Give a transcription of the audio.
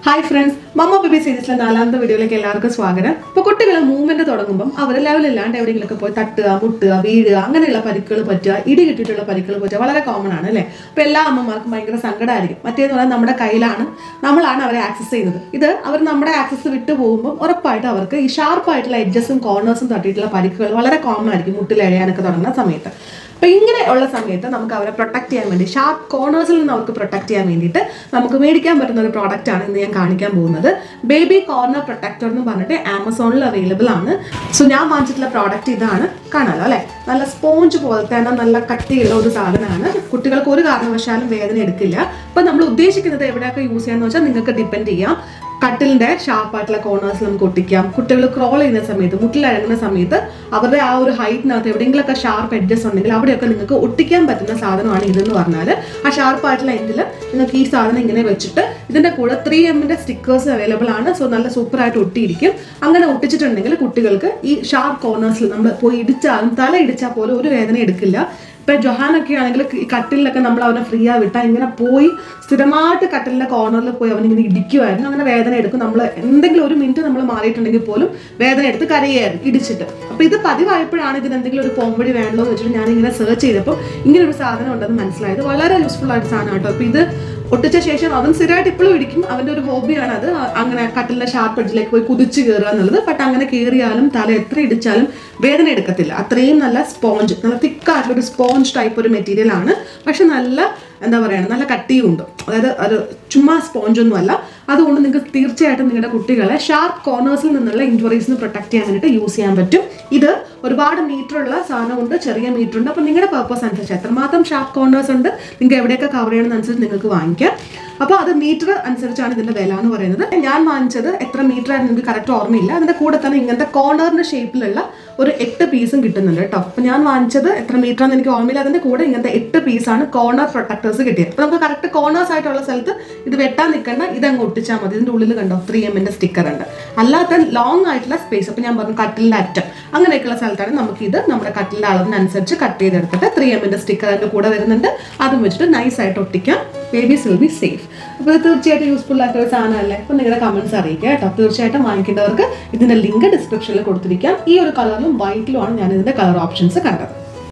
hi friends മമ്മ baby സീരീസിലെ നാലാമത്തെ വീഡിയോയിലേക്ക് എല്ലാവർക്കും സ്വാഗതം ഇപ്പോൾ കുട്ടികൾ മൂവ്മെന്റ് തുടങ്ങുമ്പോൾ അവർ ലെവലില്ലാണ്ട് എവിടെയെങ്കിലുമൊക്കെ പോയി തട്ടുക മുട്ടുക വീഴുക അങ്ങനെയുള്ള പരിക്കുകൾ പറ്റുക ഇടി കിട്ടിയിട്ടുള്ള പരിക്കുകൾ പറ്റുക വളരെ കോമൺ ആണ് അല്ലേ അപ്പോൾ എല്ലാ അമ്മമാർക്കും ഭയങ്കര സങ്കടമായിരിക്കും മറ്റേന്ന് പറഞ്ഞാൽ നമ്മുടെ കയ്യിലാണ് നമ്മളാണ് അവരെ ആക്സസ് ചെയ്യുന്നത് ഇത് അവർ നമ്മുടെ ആക്സസ് വിട്ടു പോകുമ്പോൾ ഉറപ്പായിട്ട് അവർക്ക് ഈ ഷാർപ്പായിട്ടുള്ള എഡ്ജസും കോർണേഴ്സും തട്ടിയിട്ടുള്ള പരിക്കുകൾ വളരെ കോമൺ ആയിരിക്കും മുട്ടിൽ എഴയാനൊക്കെ തുടങ്ങുന്ന സമയത്ത് അപ്പോൾ ഇങ്ങനെ ഉള്ള സമയത്ത് നമുക്ക് അവരെ പ്രൊട്ടക്ട് ചെയ്യാൻ വേണ്ടി ഷാർപ്പ് കോർണേഴ്സിൽ നിന്ന് അവർക്ക് പ്രൊട്ടക്ട് ചെയ്യാൻ വേണ്ടിയിട്ട് നമുക്ക് മേടിക്കാൻ പറ്റുന്ന ഒരു പ്രോഡക്റ്റ് ആണ് ഇന്ന് ഞാൻ കാണിക്കാൻ പോകുന്നത് ബേബി കോർണർ പ്രൊട്ടക്ടർ എന്ന് പറഞ്ഞിട്ട് ആമസോണിൽ അവൈലബിൾ ആണ് സോ ഞാൻ വാങ്ങിച്ചിട്ടുള്ള പ്രോഡക്റ്റ് ഇതാണ് കാണാലോ അല്ലേ നല്ല സ്പോഞ്ച് പോലത്തെ തന്നെ നല്ല കട്ടിയുള്ള ഒരു സാധനമാണ് കുട്ടികൾക്ക് ഒരു കാരണവശാലും വേദന എടുക്കില്ല അപ്പം നമ്മൾ ഉദ്ദേശിക്കുന്നത് എവിടെയൊക്കെ യൂസ് ചെയ്യാന്ന് വെച്ചാൽ നിങ്ങൾക്ക് ഡിപ്പെൻഡ് ചെയ്യാം കട്ടിലിന്റെ ഷാർപ്പായിട്ടുള്ള കോർണേഴ്സിൽ നമുക്ക് ഒട്ടിക്കാം കുട്ടികൾ ക്രോൾ ചെയ്യുന്ന സമയത്ത് മുട്ടിലഴങ്ങുന്ന സമയത്ത് അവരുടെ ആ ഒരു ഹൈറ്റിനകത്ത് എവിടെയെങ്കിലുമൊക്കെ ഷാർപ്പ് എഡ്ജസ് ഉണ്ടെങ്കിൽ അവിടെയൊക്കെ നിങ്ങൾക്ക് ഒട്ടിക്കാൻ പറ്റുന്ന സാധനമാണ് ഇതെന്ന് പറഞ്ഞാൽ ആ ഷാർപ്പായിട്ടുള്ള എൻഡിൽ നിങ്ങൾക്ക് ഈ സാധനം ഇങ്ങനെ വെച്ചിട്ട് ഇതിന്റെ കൂടെ ത്രീ എമ്മിന്റെ സ്റ്റിക്കേഴ്സ് അവൈലബിൾ ആണ് സോ നല്ല സൂപ്പറായിട്ട് ഒട്ടിയിരിക്കും അങ്ങനെ ഒട്ടിച്ചിട്ടുണ്ടെങ്കിൽ കുട്ടികൾക്ക് ഈ ഷാർപ്പ് കോർണേഴ്സിൽ നമ്മൾ പോയി ഇടിച്ചാലും തല ഇടിച്ചാൽ പോലും ഒരു വേദന എടുക്കില്ല ഇപ്പൊ ജൊഹാനൊക്കെ ആണെങ്കിൽ ഈ കട്ടിലൊക്കെ നമ്മൾ അവനെ ഫ്രീ ആ വിട്ടാൽ ഇങ്ങനെ പോയി സ്ഥിരമായിട്ട് കട്ടിലിന്റെ കോർണറിൽ പോയി അവൻ ഇങ്ങനെ ഇടിക്കുമായിരുന്നു അങ്ങനെ വേദന എടുക്കും നമ്മൾ എന്തെങ്കിലും ഒരു മിനിറ്റ് നമ്മൾ മാറിയിട്ടുണ്ടെങ്കിൽ പോലും വേദന എടുത്ത് കരയായിരുന്നു ഇടിച്ചിട്ട് അപ്പൊ ഇത് പതിവായപ്പോഴാണ് ഇതിന് എന്തെങ്കിലും ഒരു പോംവഴി വേണ്ടോ എന്ന് വെച്ചിട്ട് ഞാൻ ഇങ്ങനെ സെർച്ച് ചെയ്തപ്പോൾ ഇങ്ങനെ ഒരു സാധനം ഉണ്ടെന്ന് മനസ്സിലായത് വളരെ യൂസ്ഫുൾ ആയിട്ട് സാധനം കേട്ടോ അപ്പൊ ഇത് ഒട്ടിച്ച ശേഷം അവൻ സ്ഥിരമായിട്ട് ഇപ്പോഴും ഇടിക്കും അവന്റെ ഒരു ഹോബിയാണ് അത് അങ്ങനെ കട്ടിലിന്റെ ഷാർപ്പ് എഡ്ജിലേക്ക് പോയി കുതിച്ച് കയറുക എന്നുള്ളത് ബട്ട് അങ്ങനെ കയറിയാലും തല എത്ര ഇടിച്ചാലും വേദന എടുക്കത്തില്ല അത്രയും നല്ല സ്പോഞ്ച് നല്ല തിക്കായിട്ടുള്ള ഒരു സ്പോഞ്ച് ടൈപ്പ് ഒരു മെറ്റീരിയൽ ആണ് പക്ഷെ നല്ല എന്താ പറയുക നല്ല കട്ടിയും ഉണ്ട് അതായത് ഒരു ചുമ്മാ സ്പോഞ്ച് ഒന്നും അല്ല അതുകൊണ്ട് നിങ്ങൾക്ക് തീർച്ചയായിട്ടും നിങ്ങളുടെ കുട്ടികളെ ഷാർപ്പ് കോർണേഴ്സിൽ നിന്നുള്ള ഇഞ്ചുറീസിന് പ്രൊട്ടക്ട് ചെയ്യാൻ വേണ്ടിയിട്ട് യൂസ് ചെയ്യാൻ പറ്റും ഇത് ഒരുപാട് മീറ്റർ ഉള്ള സാധനമുണ്ട് ചെറിയ മീറ്റർ ഉണ്ട് അപ്പോൾ നിങ്ങളുടെ പർപ്പസ് അനുസരിച്ച് എത്രമാത്രം ഷാർപ്പ് കോർണേഴ്സ് ഉണ്ട് നിങ്ങൾക്ക് എവിടെയൊക്കെ കവർ ചെയ്യണമെന്നനുസരിച്ച് നിങ്ങൾക്ക് വാങ്ങിക്കാം അപ്പോൾ അത് മീറ്റർ അനുസരിച്ചാണ് ഇതിന്റെ വില എന്ന് പറയുന്നത് ഞാൻ വാങ്ങിച്ചത് എത്ര മീറ്റർ ആയിരുന്നു എനിക്ക് കറക്റ്റ് ഓർമ്മയില്ല അതിന്റെ കൂടെ തന്നെ ഇങ്ങനത്തെ കോർണറിന്റെ ഷേപ്പിലുള്ള ഒരു എട്ട് പീസും കിട്ടുന്നുണ്ട് കേട്ടോ അപ്പോൾ ഞാൻ വാങ്ങിച്ചത് എത്ര മീറ്റർ ആണെന്ന് എനിക്ക് ഓർമ്മയില്ല അതിന്റെ കൂടെ ഇങ്ങനത്തെ എട്ട് പീസാണ് കോർണർ പ്രൊട്ടക്ടേഴ്സ് കിട്ടിയത് അപ്പോൾ നമുക്ക് കറക്റ്റ് കോർണേഴ്സ് ആയിട്ടുള്ള സ്ഥലത്ത് ഇത് വെട്ടാൻ നിൽക്കേണ്ട ഇതങ്ങ് ഒട്ടിച്ചാൽ മതി ഇതിന്റെ ഉള്ളിൽ കണ്ടോ ത്രീ എമ്മിന്റെ സ്റ്റിക്കർ ഉണ്ട് അല്ലാത്ത ലോങ് ആയിട്ടുള്ള സ്പേസ് അപ്പോൾ ഞാൻ പറഞ്ഞു കട്ടിലിന്റെ അറ്റം അങ്ങനെയൊക്കെയുള്ള സ്ഥലത്താണ് നമുക്ക് ഇത് നമ്മുടെ കട്ടിലിന്റെ അളവിനനുസരിച്ച് കട്ട് ചെയ്തെടുത്തിട്ട് ത്രീ എമ്മിന്റെ സ്റ്റിക്കർ അതിന്റെ കൂടെ വരുന്നുണ്ട് അതും വെച്ചിട്ട് നൈസ് ആയിട്ട് ഒട്ടിക്കാം ബേബീസ് വിൽ ബി സേഫ് അപ്പോൾ ഇത് തീർച്ചയായിട്ടും യൂസ്ഫുൾ ആയിട്ടുള്ള ഒരു സാധനമല്ലേ അപ്പോൾ നിങ്ങളുടെ കമൻസ് അറിയിക്കുക കേട്ടോ തീർച്ചയായിട്ടും വാങ്ങിക്കേണ്ടവർക്ക് ഇതിന്റെ ലിങ്ക് ഡിസ്ക്രിപ്ഷനിൽ കൊടുത്തിരിക്കാം ഈ ഒരു കളറിലും വൈറ്റിലുമാണ് ഞാൻ ഇതിന്റെ കളർ ഓപ്ഷൻസ് കണ്ടത്